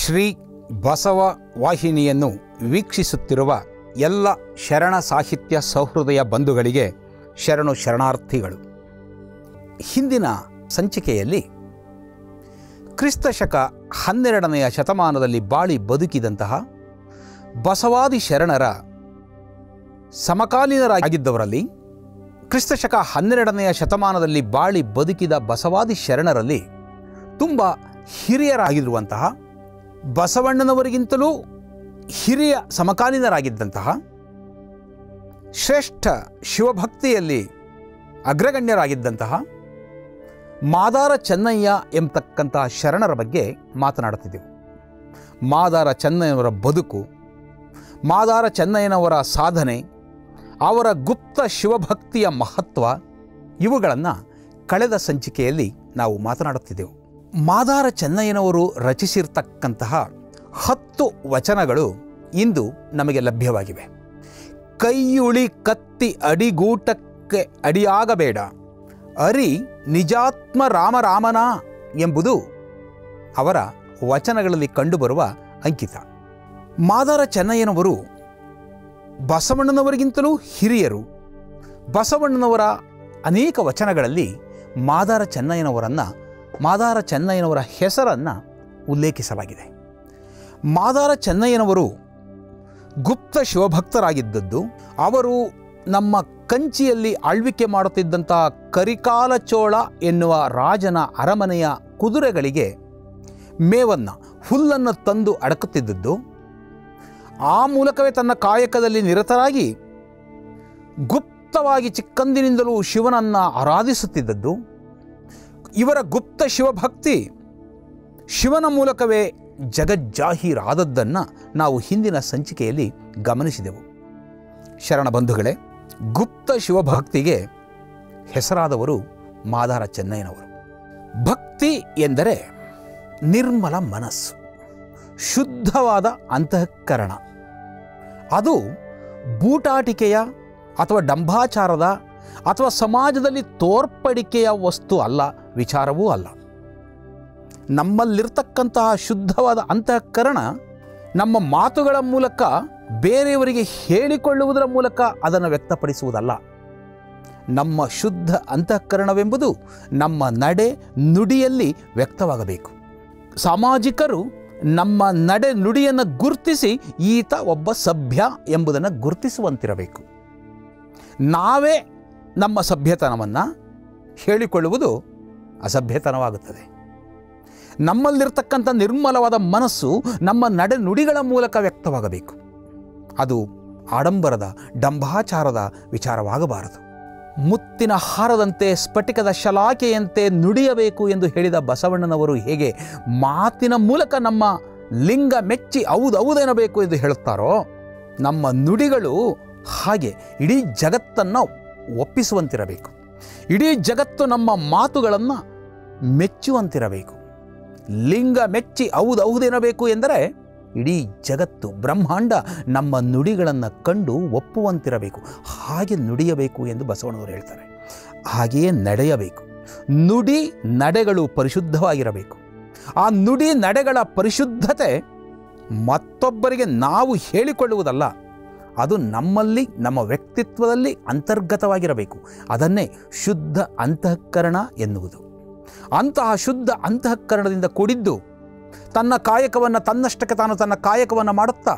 ಶ್ರೀ ಬಸವ ವಾಹಿನಿಯನ್ನು ವೀಕ್ಷಿಸುತ್ತಿರುವ ಎಲ್ಲ ಶರಣ ಸಾಹಿತ್ಯ ಸೌಹೃದಯ ಬಂಧುಗಳಿಗೆ ಶರಣು ಶರಣಾರ್ಥಿಗಳು ಹಿಂದಿನ ಸಂಚಿಕೆಯಲ್ಲಿ ಕ್ರಿಸ್ತ ಶಕ ಹನ್ನೆರಡನೆಯ ಶತಮಾನದಲ್ಲಿ ಬಾಳಿ ಬದುಕಿದಂತಹ ಬಸವಾದಿ ಶರಣರ ಸಮಕಾಲೀನರಾಗಿದ್ದವರಲ್ಲಿ ಕ್ರಿಸ್ತ ಶಕ ಹನ್ನೆರಡನೆಯ ಶತಮಾನದಲ್ಲಿ ಬಾಳಿ ಬದುಕಿದ ಬಸವಾದಿ ಶರಣರಲ್ಲಿ ತುಂಬ ಹಿರಿಯರಾಗಿರುವಂತಹ ಬಸವಣ್ಣನವರಿಗಿಂತಲೂ ಹಿರಿಯ ಸಮಕಾಲೀನರಾಗಿದ್ದಂತಹ ಶ್ರೇಷ್ಠ ಶಿವಭಕ್ತಿಯಲ್ಲಿ ಅಗ್ರಗಣ್ಯರಾಗಿದ್ದಂತಹ ಮಾದಾರ ಚೆನ್ನಯ್ಯ ಎಂಬತಕ್ಕಂತಹ ಶರಣರ ಬಗ್ಗೆ ಮಾತನಾಡುತ್ತಿದ್ದೆವು ಮಾದಾರ ಚೆನ್ನಯ್ಯನವರ ಬದುಕು ಮಾದಾರ ಚೆನ್ನಯ್ಯನವರ ಸಾಧನೆ ಅವರ ಗುಪ್ತ ಶಿವಭಕ್ತಿಯ ಮಹತ್ವ ಇವುಗಳನ್ನು ಕಳೆದ ಸಂಚಿಕೆಯಲ್ಲಿ ನಾವು ಮಾತನಾಡುತ್ತಿದ್ದೆವು ಮಾದಾರ ಚೆನ್ನಯ್ಯನವರು ರಚಿಸಿರ್ತಕ್ಕಂತಹ ಹತ್ತು ವಚನಗಳು ಇಂದು ನಮಗೆ ಲಭ್ಯವಾಗಿವೆ ಕೈಯುಳಿ ಕತ್ತಿ ಅಡಿಗೂಟಕ್ಕೆ ಅಡಿಯಾಗಬೇಡ ಅರಿ ನಿಜಾತ್ಮ ರಾಮರಾಮನ ಎಂಬುದು ಅವರ ವಚನಗಳಲ್ಲಿ ಕಂಡುಬರುವ ಅಂಕಿತ ಮಾದಾರ ಚೆನ್ನಯ್ಯನವರು ಬಸವಣ್ಣನವರಿಗಿಂತಲೂ ಹಿರಿಯರು ಬಸವಣ್ಣನವರ ಅನೇಕ ವಚನಗಳಲ್ಲಿ ಮಾದಾರ ಚೆನ್ನಯ್ಯನವರನ್ನು ಮಾದಾರ ಚೆನ್ನಯ್ಯನವರ ಹೆಸರನ್ನು ಉಲ್ಲೇಖಿಸಲಾಗಿದೆ ಮಾದಾರ ಚೆನ್ನಯ್ಯನವರು ಗುಪ್ತ ಶಿವಭಕ್ತರಾಗಿದ್ದದ್ದು ಅವರು ನಮ್ಮ ಕಂಚಿಯಲ್ಲಿ ಆಳ್ವಿಕೆ ಮಾಡುತ್ತಿದ್ದಂತಹ ಕರಿಕಾಲ ಚೋಳ ಎನ್ನುವ ರಾಜನ ಅರಮನೆಯ ಕುದುರೆಗಳಿಗೆ ಮೇವನ್ನು ಹುಲ್ಲನ್ನು ತಂದು ಅಡಕುತ್ತಿದ್ದದ್ದು ಆ ಮೂಲಕವೇ ತನ್ನ ಕಾಯಕದಲ್ಲಿ ನಿರತರಾಗಿ ಗುಪ್ತವಾಗಿ ಚಿಕ್ಕಂದಿನಿಂದಲೂ ಶಿವನನ್ನು ಆರಾಧಿಸುತ್ತಿದ್ದದ್ದು ಇವರ ಗುಪ್ತ ಶಿವಭಕ್ತಿ ಶಿವನ ಮೂಲಕವೇ ಜಗಜ್ಜಾಹೀರಾದದ್ದನ್ನು ನಾವು ಹಿಂದಿನ ಸಂಚಿಕೆಯಲ್ಲಿ ಗಮನಿಸಿದೆವು ಶರಣ ಬಂಧುಗಳೇ ಗುಪ್ತ ಶಿವಭಕ್ತಿಗೆ ಹೆಸರಾದವರು ಮಾದಾರ ಚೆನ್ನಯ್ಯನವರು ಭಕ್ತಿ ಎಂದರೆ ನಿರ್ಮಲ ಮನಸ್ಸು ಶುದ್ಧವಾದ ಅಂತಃಕರಣ ಅದು ಬೂಟಾಟಿಕೆಯ ಅಥವಾ ಡಂಭಾಚಾರದ ಅಥವಾ ಸಮಾಜದಲ್ಲಿ ತೋರ್ಪಡಿಕೆಯ ವಸ್ತು ಅಲ್ಲ ವಿಚಾರವೂ ಅಲ್ಲ ನಮ್ಮಲ್ಲಿರ್ತಕ್ಕಂತಹ ಶುದ್ಧವಾದ ಅಂತಃಕರಣ ನಮ್ಮ ಮಾತುಗಳ ಮೂಲಕ ಬೇರೆಯವರಿಗೆ ಹೇಳಿಕೊಳ್ಳುವುದರ ಮೂಲಕ ಅದನ್ನು ವ್ಯಕ್ತಪಡಿಸುವುದಲ್ಲ ನಮ್ಮ ಶುದ್ಧ ಅಂತಃಕರಣವೆಂಬುದು ನಮ್ಮ ನಡೆ ನುಡಿಯಲ್ಲಿ ವ್ಯಕ್ತವಾಗಬೇಕು ಸಾಮಾಜಿಕರು ನಮ್ಮ ನಡೆ ನುಡಿಯನ್ನು ಗುರುತಿಸಿ ಈತ ಒಬ್ಬ ಸಭ್ಯ ಎಂಬುದನ್ನು ಗುರುತಿಸುವಂತಿರಬೇಕು ನಾವೇ ನಮ್ಮ ಸಭ್ಯತನವನ್ನು ಹೇಳಿಕೊಳ್ಳುವುದು ಅಸಭ್ಯತನವಾಗುತ್ತದೆ ನಮ್ಮಲ್ಲಿರ್ತಕ್ಕಂಥ ನಿರ್ಮಲವಾದ ಮನಸ್ಸು ನಮ್ಮ ನಡೆ ನುಡಿಗಳ ಮೂಲಕ ವ್ಯಕ್ತವಾಗಬೇಕು ಅದು ಆಡಂಬರದ ಡಂಭಾಚಾರದ ವಿಚಾರವಾಗಬಾರದು ಮುತ್ತಿನ ಹಾರದಂತೆ ಸ್ಫಟಿಕದ ಶಲಾಕೆಯಂತೆ ನುಡಿಯಬೇಕು ಎಂದು ಹೇಳಿದ ಬಸವಣ್ಣನವರು ಹೇಗೆ ಮಾತಿನ ಮೂಲಕ ನಮ್ಮ ಲಿಂಗ ಮೆಚ್ಚಿ ಹೌದೌದೆನಬೇಕು ಎಂದು ಹೇಳುತ್ತಾರೋ ನಮ್ಮ ನುಡಿಗಳು ಹಾಗೆ ಇಡೀ ಜಗತ್ತನ್ನು ಒಪ್ಪಿಸುವಂತಿರಬೇಕು ಇಡೀ ಜಗತ್ತು ನಮ್ಮ ಮಾತುಗಳನ್ನು ಮೆಚ್ಚುವಂತಿರಬೇಕು ಲಿಂಗ ಮೆಚ್ಚಿ ಹೌದೌದೆನಬೇಕು ಎಂದರೆ ಇಡೀ ಜಗತ್ತು ಬ್ರಹ್ಮಾಂಡ ನಮ್ಮ ನುಡಿಗಳನ್ನು ಕಂಡು ಒಪ್ಪುವಂತಿರಬೇಕು ಹಾಗೆ ನುಡಿಯಬೇಕು ಎಂದು ಬಸವಣ್ಣವರು ಹೇಳ್ತಾರೆ ಹಾಗೆಯೇ ನಡೆಯಬೇಕು ನುಡಿ ನಡೆಗಳು ಪರಿಶುದ್ಧವಾಗಿರಬೇಕು ಆ ನುಡಿ ನಡೆಗಳ ಪರಿಶುದ್ಧತೆ ಮತ್ತೊಬ್ಬರಿಗೆ ನಾವು ಹೇಳಿಕೊಳ್ಳುವುದಲ್ಲ ಅದು ನಮ್ಮಲ್ಲಿ ನಮ್ಮ ವ್ಯಕ್ತಿತ್ವದಲ್ಲಿ ಅಂತರ್ಗತವಾಗಿರಬೇಕು ಅದನ್ನೇ ಶುದ್ಧ ಅಂತಃಕರಣ ಎನ್ನುವುದು ಅಂತಹ ಶುದ್ಧ ಅಂತಃಕರಣದಿಂದ ಕೂಡಿದ್ದು ತನ್ನ ಕಾಯಕವನ್ನು ತನ್ನಷ್ಟಕ್ಕೆ ತಾನು ತನ್ನ ಕಾಯಕವನ್ನು ಮಾಡುತ್ತಾ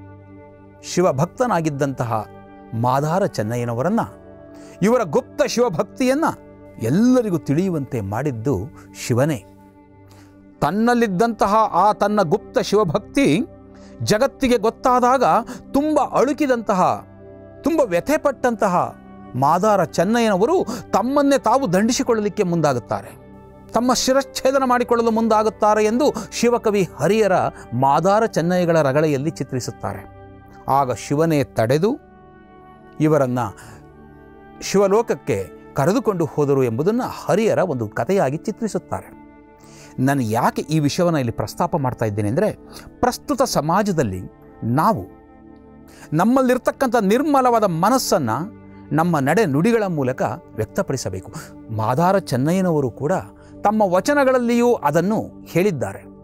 ಶಿವಭಕ್ತನಾಗಿದ್ದಂತಹ ಮಾದಾರ ಚೆನ್ನಯ್ಯನವರನ್ನು ಇವರ ಗುಪ್ತ ಶಿವಭಕ್ತಿಯನ್ನು ಎಲ್ಲರಿಗೂ ತಿಳಿಯುವಂತೆ ಮಾಡಿದ್ದು ಶಿವನೇ ತನ್ನಲ್ಲಿದ್ದಂತಹ ಆ ತನ್ನ ಗುಪ್ತ ಶಿವಭಕ್ತಿ ಜಗತ್ತಿಗೆ ಗೊತ್ತಾದಾಗ ತುಂಬ ಅಳುಕಿದಂತಹ ತುಂಬ ವ್ಯಥೆಪಟ್ಟಂತಹ ಮಾದಾರ ಚೆನ್ನಯ್ಯನವರು ತಮ್ಮನ್ನೇ ತಾವು ದಂಡಿಸಿಕೊಳ್ಳಲಿಕ್ಕೆ ಮುಂದಾಗುತ್ತಾರೆ ತಮ್ಮ ಶಿರಚ್ಛೇದನ ಮಾಡಿಕೊಳ್ಳಲು ಮುಂದಾಗುತ್ತಾರೆ ಎಂದು ಶಿವಕವಿ ಹರಿಯರ ಮಾದಾರ ಚೆನ್ನಯ್ಯಗಳ ರಗಳೆಯಲ್ಲಿ ಚಿತ್ರಿಸುತ್ತಾರೆ ಆಗ ಶಿವನೇ ತಡೆದು ಇವರನ್ನು ಶಿವಲೋಕಕ್ಕೆ ಕರೆದುಕೊಂಡು ಹೋದರು ಎಂಬುದನ್ನು ಹರಿಯರ ಒಂದು ಕಥೆಯಾಗಿ ಚಿತ್ರಿಸುತ್ತಾರೆ ನಾನು ಯಾಕೆ ಈ ವಿಷಯವನ್ನು ಇಲ್ಲಿ ಪ್ರಸ್ತಾಪ ಮಾಡ್ತಾ ಇದ್ದೇನೆ ಅಂದರೆ ಪ್ರಸ್ತುತ ಸಮಾಜದಲ್ಲಿ ನಾವು ನಮ್ಮಲ್ಲಿರ್ತಕ್ಕಂಥ ನಿರ್ಮಲವಾದ ಮನಸ್ಸನ್ನು ನಮ್ಮ ನಡೆ ನುಡಿಗಳ ಮೂಲಕ ವ್ಯಕ್ತಪಡಿಸಬೇಕು ಮಾದಾರ ಚೆನ್ನಯ್ಯನವರು ಕೂಡ ತಮ್ಮ ವಚನಗಳಲ್ಲಿಯೂ ಅದನ್ನು ಹೇಳಿದ್ದಾರೆ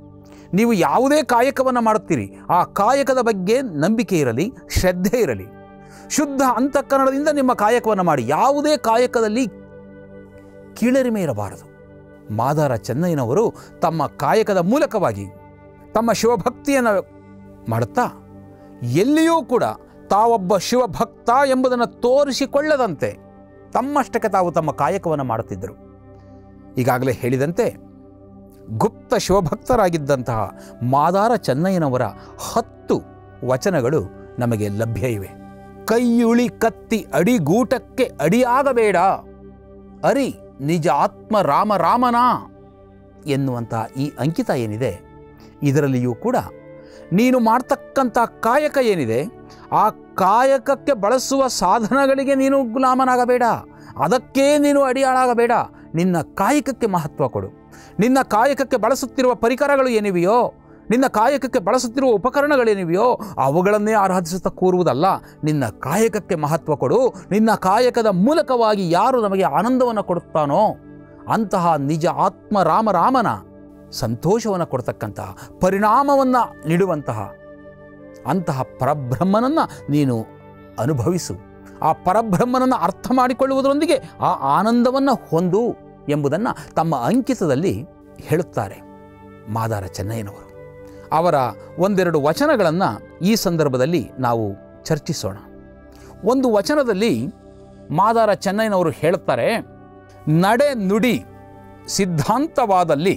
ನೀವು ಯಾವುದೇ ಕಾಯಕವನ್ನು ಮಾಡುತ್ತೀರಿ ಆ ಕಾಯಕದ ಬಗ್ಗೆ ನಂಬಿಕೆ ಇರಲಿ ಶ್ರದ್ಧೆ ಇರಲಿ ಶುದ್ಧ ಅಂತಃಕರಣದಿಂದ ನಿಮ್ಮ ಕಾಯಕವನ್ನು ಮಾಡಿ ಯಾವುದೇ ಕಾಯಕದಲ್ಲಿ ಕೀಳರಿಮೆ ಇರಬಾರದು ಮಾದಾರ ಚೆನ್ನಯ್ಯನವರು ತಮ್ಮ ಕಾಯಕದ ಮೂಲಕವಾಗಿ ತಮ್ಮ ಶಿವಭಕ್ತಿಯನ್ನು ಮಾಡುತ್ತಾ ಎಲ್ಲಿಯೂ ಕೂಡ ತಾವೊಬ್ಬ ಶಿವಭಕ್ತ ಎಂಬುದನ್ನು ತೋರಿಸಿಕೊಳ್ಳದಂತೆ ತಮ್ಮಷ್ಟಕ್ಕೆ ತಾವು ತಮ್ಮ ಕಾಯಕವನ್ನು ಮಾಡುತ್ತಿದ್ದರು ಈಗಾಗಲೇ ಹೇಳಿದಂತೆ ಗುಪ್ತ ಶಿವಭಕ್ತರಾಗಿದ್ದಂತಹ ಮಾದಾರ ಚೆನ್ನಯ್ಯನವರ ಹತ್ತು ವಚನಗಳು ನಮಗೆ ಲಭ್ಯ ಇವೆ ಕೈಯುಳಿ ಕತ್ತಿ ಅಡಿಗೂಟಕ್ಕೆ ಅಡಿಯಾಗಬೇಡ ಅರಿ ನಿಜ ಆತ್ಮ ರಾಮ ರಾಮನ ಎನ್ನುವಂತಹ ಈ ಅಂಕಿತ ಏನಿದೆ ಇದರಲ್ಲಿಯೂ ಕೂಡ ನೀನು ಮಾಡ್ತಕ್ಕಂಥ ಕಾಯಕ ಏನಿದೆ ಆ ಕಾಯಕಕ್ಕೆ ಬಳಸುವ ಸಾಧನಗಳಿಗೆ ನೀನು ಗುಲಾಮನಾಗಬೇಡ ಅದಕ್ಕೇ ನೀನು ಅಡಿಯಾಳಾಗಬೇಡ ನಿನ್ನ ಕಾಯಕಕ್ಕೆ ಮಹತ್ವ ಕೊಡು ನಿನ್ನ ಕಾಯಕಕ್ಕೆ ಬಳಸುತ್ತಿರುವ ಪರಿಕರಗಳು ಏನಿವೆಯೋ ನಿನ್ನ ಕಾಯಕಕ್ಕೆ ಬಳಸುತ್ತಿರುವ ಉಪಕರಣಗಳೇನಿವೆಯೋ ಅವುಗಳನ್ನೇ ಆರಾಧಿಸುತ್ತಾ ಕೂರುವುದಲ್ಲ ನಿನ್ನ ಕಾಯಕಕ್ಕೆ ಮಹತ್ವ ಕೊಡು ನಿನ್ನ ಕಾಯಕದ ಮೂಲಕವಾಗಿ ಯಾರು ನಮಗೆ ಆನಂದವನ್ನು ಕೊಡುತ್ತಾನೋ ಅಂತಹ ನಿಜ ಆತ್ಮ ರಾಮ ರಾಮನ ಸಂತೋಷವನ್ನು ಕೊಡ್ತಕ್ಕಂತಹ ಪರಿಣಾಮವನ್ನು ನೀಡುವಂತಹ ಅಂತಹ ಪರಬ್ರಹ್ಮನನ್ನು ನೀನು ಅನುಭವಿಸು ಆ ಪರಬ್ರಹ್ಮನನ್ನು ಅರ್ಥ ಮಾಡಿಕೊಳ್ಳುವುದರೊಂದಿಗೆ ಆ ಆನಂದವನ್ನು ಹೊಂದು ಎಂಬುದನ್ನು ತಮ್ಮ ಅಂಕಿತದಲ್ಲಿ ಹೇಳುತ್ತಾರೆ ಮಾದಾರ ಚೆನ್ನಯ್ಯನವರು ಅವರ ಒಂದೆರಡು ವಚನಗಳನ್ನು ಈ ಸಂದರ್ಭದಲ್ಲಿ ನಾವು ಚರ್ಚಿಸೋಣ ಒಂದು ವಚನದಲ್ಲಿ ಮಾದಾರ ಚೆನ್ನಯ್ಯನವರು ಹೇಳುತ್ತಾರೆ ನಡೆ ನುಡಿ ಸಿದ್ಧಾಂತವಾದಲ್ಲಿ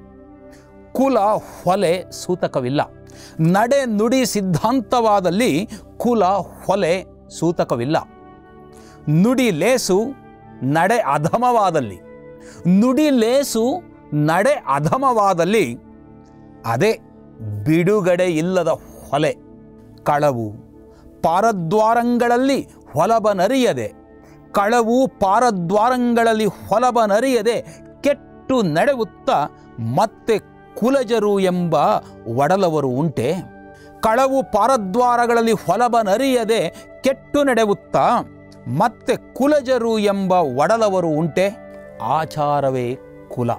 ಕುಲ ಹೊಲೆ ಸೂತಕವಿಲ್ಲ ನಡೆ ನುಡಿ ಸಿದ್ಧಾಂತವಾದಲ್ಲಿ ಕುಲ ಹೊಲೆ ಸೂತಕವಿಲ್ಲ ನುಡಿ ಲೇಸು ನಡೆ ಅಧಮವಾದಲ್ಲಿ ನುಡಿ ಲೇಸು ನಡೆ ಅಧಮವಾದಲ್ಲಿ ಅದೇ ಬಿಡುಗಡೆ ಇಲ್ಲದ ಹೊಲೆ ಕಳವು ಪಾರದ್ವಾರಂಗಳಲ್ಲಿ ಹೊಲಬನರಿಯದೆ ಕಳವು ಪಾರದ್ವಾರಂಗಳಲ್ಲಿ ಹೊಲಬನರಿಯದೆ ಕೆಟ್ಟು ನಡೆಯುತ್ತಾ ಮತ್ತೆ ಕುಲಜರು ಎಂಬ ಒಡಲವರು ಉಂಟೆ ಕಳವು ಪಾರದ್ವಾರಗಳಲ್ಲಿ ಹೊಲಬನರಿಯದೆ ಕೆಟ್ಟು ನಡೆಯುತ್ತಾ ಮತ್ತೆ ಕುಲಜರು ಎಂಬ ಒಡಲವರು ಉಂಟೆ ಆಚಾರವೇ ಕುಲ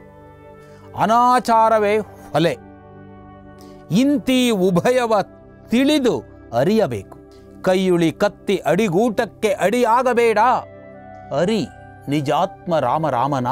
ಅನಾಚಾರವೇ ಹೊಲೆ ಇಂತಿ ಉಭಯವ ತಿಳಿದು ಅರಿಯಬೇಕು ಕೈಯುಳಿ ಕತ್ತಿ ಅಡಿಗೂಟಕ್ಕೆ ಅಡಿಯಾಗಬೇಡ ಅರಿ ನಿಜಾತ್ಮ ರಾಮ ರಾಮನ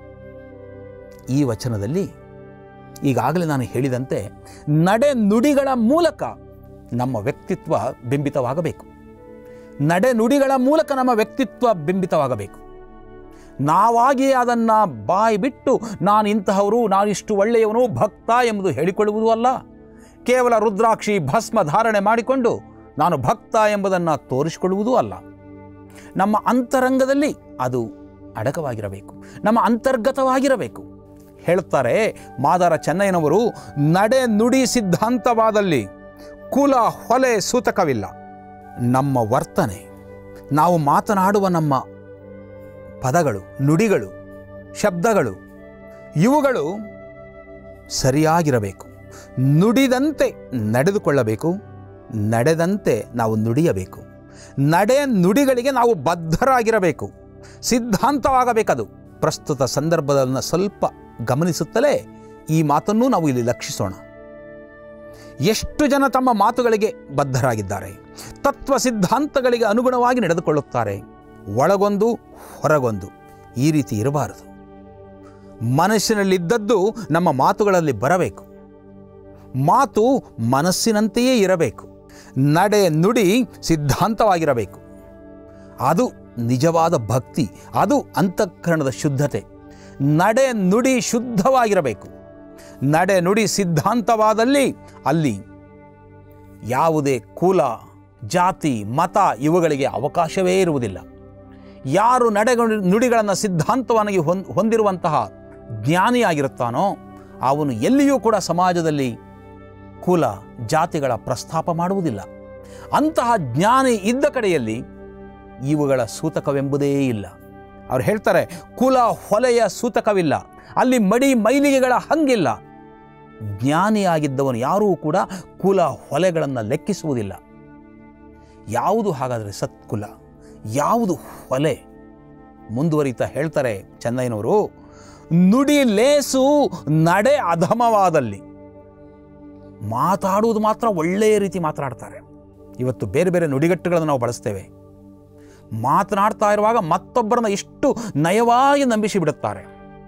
ಈ ವಚನದಲ್ಲಿ ಈಗಾಗಲೇ ನಾನು ಹೇಳಿದಂತೆ ನಡೆ ನುಡಿಗಳ ಮೂಲಕ ನಮ್ಮ ವ್ಯಕ್ತಿತ್ವ ಬಿಂಬಿತವಾಗಬೇಕು ನಡೆ ನುಡಿಗಳ ಮೂಲಕ ನಮ್ಮ ವ್ಯಕ್ತಿತ್ವ ಬಿಂಬಿತವಾಗಬೇಕು ನಾವಾಗಿ ಅದನ್ನು ಬಾಯಿ ಬಿಟ್ಟು ನಾನು ಇಂತಹವರು ನಾನಿಷ್ಟು ಒಳ್ಳೆಯವನು ಭಕ್ತ ಎಂಬುದು ಹೇಳಿಕೊಳ್ಳುವುದೂ ಅಲ್ಲ ಕೇವಲ ರುದ್ರಾಕ್ಷಿ ಭಸ್ಮ ಧಾರಣೆ ಮಾಡಿಕೊಂಡು ನಾನು ಭಕ್ತ ಎಂಬುದನ್ನು ತೋರಿಸಿಕೊಳ್ಳುವುದೂ ಅಲ್ಲ ನಮ್ಮ ಅಂತರಂಗದಲ್ಲಿ ಅದು ಅಡಕವಾಗಿರಬೇಕು ನಮ್ಮ ಅಂತರ್ಗತವಾಗಿರಬೇಕು ಹೇಳುತ್ತಾರೆ ಮಾದಾರ ಚೆನ್ನಯ್ಯನವರು ನಡೆ ನುಡಿ ಸಿದ್ಧಾಂತವಾದಲ್ಲಿ ಕುಲ ಹೊಲೆ ಸೂತಕವಿಲ್ಲ ನಮ್ಮ ವರ್ತನೆ ನಾವು ಮಾತನಾಡುವ ನಮ್ಮ ಪದಗಳು ನುಡಿಗಳು ಶಬ್ದಗಳು ಇವುಗಳು ಸರಿಯಾಗಿರಬೇಕು ನುಡಿದಂತೆ ನಡೆದುಕೊಳ್ಳಬೇಕು ನಡೆದಂತೆ ನಾವು ನುಡಿಯಬೇಕು ನಡೆ ನುಡಿಗಳಿಗೆ ನಾವು ಬದ್ಧರಾಗಿರಬೇಕು ಸಿದ್ಧಾಂತವಾಗಬೇಕದು ಪ್ರಸ್ತುತ ಸಂದರ್ಭವನ್ನು ಸ್ವಲ್ಪ ಗಮನಿಸುತ್ತಲೇ ಈ ಮಾತನ್ನು ನಾವು ಇಲ್ಲಿ ಲಕ್ಷಿಸೋಣ ಎಷ್ಟು ಜನ ತಮ್ಮ ಮಾತುಗಳಿಗೆ ಬದ್ಧರಾಗಿದ್ದಾರೆ ತತ್ವ ಸಿದ್ಧಾಂತಗಳಿಗೆ ಅನುಗುಣವಾಗಿ ನಡೆದುಕೊಳ್ಳುತ್ತಾರೆ ಒಳಗೊಂದು ಹೊರಗೊಂದು ಈ ರೀತಿ ಇರಬಾರದು ಮನಸ್ಸಿನಲ್ಲಿದ್ದದ್ದು ನಮ್ಮ ಮಾತುಗಳಲ್ಲಿ ಬರಬೇಕು ಮಾತು ಮನಸ್ಸಿನಂತೆಯೇ ಇರಬೇಕು ನಡೆ ನುಡಿ ಸಿದ್ಧಾಂತವಾಗಿರಬೇಕು ಅದು ನಿಜವಾದ ಭಕ್ತಿ ಅದು ಅಂತಃಕರಣದ ಶುದ್ಧತೆ ನಡೆ ನುಡಿ ಶುದ್ಧವಾಗಿರಬೇಕು ನಡೆ ನುಡಿ ಸಿದ್ಧಾಂತವಾದಲ್ಲಿ ಅಲ್ಲಿ ಯಾವುದೇ ಕುಲ ಜಾತಿ ಮತ ಇವುಗಳಿಗೆ ಅವಕಾಶವೇ ಇರುವುದಿಲ್ಲ ಯಾರು ನಡೆ ನುಡಿಗಳನ್ನು ಸಿದ್ಧಾಂತವಾಗಿ ಹೊಂದ್ ಹೊಂದಿರುವಂತಹ ಜ್ಞಾನಿಯಾಗಿರುತ್ತಾನೋ ಅವನು ಎಲ್ಲಿಯೂ ಕೂಡ ಸಮಾಜದಲ್ಲಿ ಕುಲ ಜಾತಿಗಳ ಪ್ರಸ್ತಾಪ ಮಾಡುವುದಿಲ್ಲ ಅಂತಹ ಜ್ಞಾನಿ ಇದ್ದ ಕಡೆಯಲ್ಲಿ ಇವುಗಳ ಸೂತಕವೆಂಬುದೇ ಇಲ್ಲ ಅವ್ರು ಹೇಳ್ತಾರೆ ಕುಲ ಹೊಲೆಯ ಸೂತಕವಿಲ್ಲ ಅಲ್ಲಿ ಮಡಿ ಮೈಲಿಗೆಗಳ ಹಂಗಿಲ್ಲ ಜ್ಞಾನಿಯಾಗಿದ್ದವನು ಯಾರೂ ಕೂಡ ಕುಲ ಹೊಲೆಗಳನ್ನು ಲೆಕ್ಕಿಸುವುದಿಲ್ಲ ಯಾವುದು ಹಾಗಾದರೆ ಸತ್ಕುಲ ಯಾವುದು ಹೊಲೆ ಮುಂದುವರಿತಾ ಹೇಳ್ತಾರೆ ಚೆನ್ನೈನವರು ನುಡಿ ಲೇಸು ನಡೆ ಅಧಮವಾದಲ್ಲಿ ಮಾತಾಡುವುದು ಮಾತ್ರ ಒಳ್ಳೆಯ ರೀತಿ ಮಾತನಾಡ್ತಾರೆ ಇವತ್ತು ಬೇರೆ ಬೇರೆ ನುಡಿಗಟ್ಟುಗಳನ್ನು ನಾವು ಬಳಸ್ತೇವೆ ಮಾತನಾಡ್ತಾ ಇರುವಾಗ ಮತ್ತೊಬ್ಬರನ್ನ ಎಷ್ಟು ನಯವಾಗಿ ನಂಬಿಸಿ ಬಿಡುತ್ತಾರೆ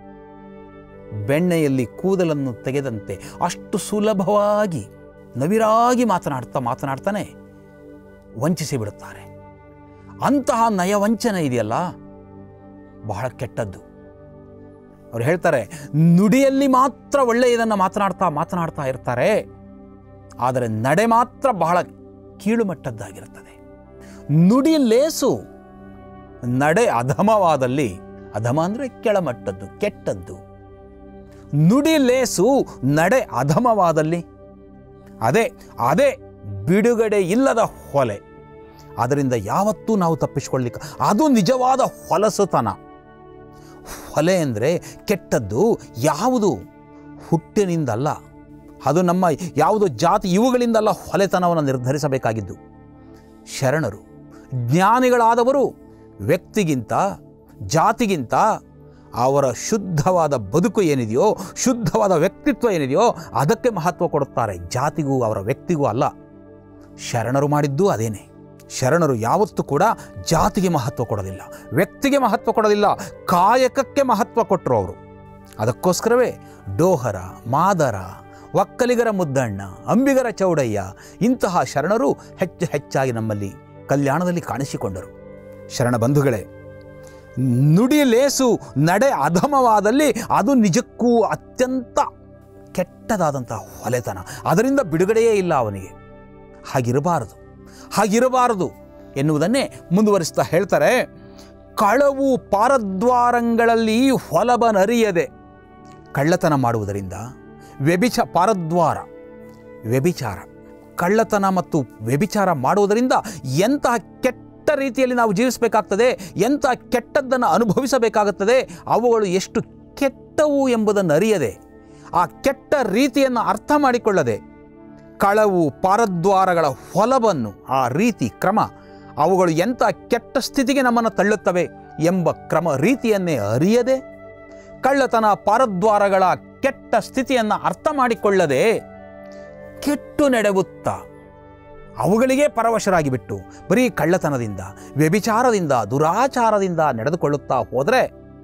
ಬೆಣ್ಣೆಯಲ್ಲಿ ಕೂದಲನ್ನು ತೆಗೆದಂತೆ ಅಷ್ಟು ಸುಲಭವಾಗಿ ನವಿರಾಗಿ ಮಾತನಾಡ್ತಾ ಮಾತನಾಡ್ತಾನೆ ವಂಚಿಸಿ ಬಿಡುತ್ತಾರೆ ಅಂತಹ ನಯವಂಚನೆ ಇದೆಯಲ್ಲ ಬಹಳ ಕೆಟ್ಟದ್ದು ಅವ್ರು ಹೇಳ್ತಾರೆ ನುಡಿಯಲ್ಲಿ ಮಾತ್ರ ಒಳ್ಳೆಯದನ್ನು ಮಾತನಾಡ್ತಾ ಮಾತನಾಡ್ತಾ ಇರ್ತಾರೆ ಆದರೆ ನಡೆ ಮಾತ್ರ ಬಹಳ ಕೀಳುಮಟ್ಟದ್ದಾಗಿರುತ್ತದೆ ನುಡಿ ಲೇಸು ನಡೆ ಅಧಮವಾದಲ್ಲಿ ಅಧಮ ಅಂದರೆ ಕೆಳಮಟ್ಟದ್ದು ಕೆಟ್ಟದ್ದು ನುಡಿ ಲೇಸು ನಡೆ ಅಧಮವಾದಲ್ಲಿ ಅದೇ ಅದೇ ಬಿಡುಗಡೆ ಇಲ್ಲದ ಹೊಲೆ ಅದರಿಂದ ಯಾವತ್ತೂ ನಾವು ತಪ್ಪಿಸಿಕೊಳ್ಳಿಕ್ಕೆ ಅದು ನಿಜವಾದ ಹೊಲಸುತನ ಹೊಲೆ ಅಂದರೆ ಕೆಟ್ಟದ್ದು ಯಾವುದು ಹುಟ್ಟಿನಿಂದಲ್ಲ ಅದು ನಮ್ಮ ಯಾವುದು ಜಾತಿ ಇವುಗಳಿಂದಲ್ಲ ಹೊಲೆತನವನ್ನು ನಿರ್ಧರಿಸಬೇಕಾಗಿದ್ದು ಶರಣರು ಜ್ಞಾನಿಗಳಾದವರು ವ್ಯಕ್ತಿಗಿಂತ ಜಾತಿಗಿಂತ ಅವರ ಶುದ್ಧವಾದ ಬದುಕು ಏನಿದೆಯೋ ಶುದ್ಧವಾದ ವ್ಯಕ್ತಿತ್ವ ಏನಿದೆಯೋ ಅದಕ್ಕೆ ಮಹತ್ವ ಕೊಡುತ್ತಾರೆ ಜಾತಿಗೂ ಅವರ ವ್ಯಕ್ತಿಗೂ ಅಲ್ಲ ಶರಣರು ಮಾಡಿದ್ದು ಅದೇನೆ ಶರಣರು ಯಾವತ್ತೂ ಕೂಡ ಜಾತಿಗೆ ಮಹತ್ವ ಕೊಡೋದಿಲ್ಲ ವ್ಯಕ್ತಿಗೆ ಮಹತ್ವ ಕೊಡೋದಿಲ್ಲ ಕಾಯಕಕ್ಕೆ ಮಹತ್ವ ಕೊಟ್ಟರು ಅವರು ಅದಕ್ಕೋಸ್ಕರವೇ ಡೋಹರ ಮಾದರ ಒಕ್ಕಲಿಗರ ಮುದ್ದಣ್ಣ ಅಂಬಿಗರ ಚೌಡಯ್ಯ ಇಂತಹ ಶರಣರು ಹೆಚ್ಚು ಹೆಚ್ಚಾಗಿ ನಮ್ಮಲ್ಲಿ ಕಲ್ಯಾಣದಲ್ಲಿ ಕಾಣಿಸಿಕೊಂಡರು ಶರಣ ಬಂಧುಗಳೇ ನುಡಿ ಲೇಸು ನಡೆ ಅಧಮವಾದಲ್ಲಿ ಅದು ನಿಜಕ್ಕೂ ಅತ್ಯಂತ ಕೆಟ್ಟದಾದಂತಹ ಹೊಲೆತನ ಅದರಿಂದ ಬಿಡುಗಡೆಯೇ ಇಲ್ಲ ಅವನಿಗೆ ಹಾಗಿರಬಾರದು ಹಾಗಿರಬಾರದು ಎನ್ನುವುದನ್ನೇ ಮುಂದುವರಿಸ್ತಾ ಹೇಳ್ತಾರೆ ಕಳವು ಪಾರದ್ವಾರಂಗಳಲ್ಲಿ ಹೊಲಬನರಿಯದೆ ಕಳ್ಳತನ ಮಾಡುವುದರಿಂದ ವ್ಯಭಿಚ ಪಾರದ್ವಾರ ವ್ಯಭಿಚಾರ ಕಳ್ಳತನ ಮತ್ತು ವ್ಯಭಿಚಾರ ಮಾಡುವುದರಿಂದ ಎಂತಹ ಕೆಟ್ಟ ರೀತಿಯಲ್ಲಿ ನಾವು ಜೀವಿಸಬೇಕಾಗ್ತದೆ ಎಂತಹ ಕೆಟ್ಟದ್ದನ್ನು ಅನುಭವಿಸಬೇಕಾಗುತ್ತದೆ ಅವುಗಳು ಎಷ್ಟು ಕೆಟ್ಟವು ಎಂಬುದನ್ನು ಅರಿಯದೆ ಆ ಕೆಟ್ಟ ರೀತಿಯನ್ನು ಅರ್ಥ ಮಾಡಿಕೊಳ್ಳದೆ ಕಳವು ಪಾರದ್ವಾರಗಳ ಹೊಲವನ್ನು ಆ ರೀತಿ ಕ್ರಮ ಅವುಗಳು ಎಂಥ ಕೆಟ್ಟ ಸ್ಥಿತಿಗೆ ನಮ್ಮನ್ನು ತಳ್ಳುತ್ತವೆ ಎಂಬ ಕ್ರಮ ರೀತಿಯನ್ನೇ ಅರಿಯದೆ ಕಳ್ಳತನ ಪಾರದ್ವಾರಗಳ ಕೆಟ್ಟ ಸ್ಥಿತಿಯನ್ನು ಅರ್ಥ ಮಾಡಿಕೊಳ್ಳದೆ ಕೆಟ್ಟು ನಡೆಯುತ್ತಾ ಅವುಗಳಿಗೆ ಪರವಶರಾಗಿ ಬಿಟ್ಟು ಬರೀ ಕಳ್ಳತನದಿಂದ ವ್ಯಭಿಚಾರದಿಂದ ದುರಾಚಾರದಿಂದ ನಡೆದುಕೊಳ್ಳುತ್ತಾ ಹೋದರೆ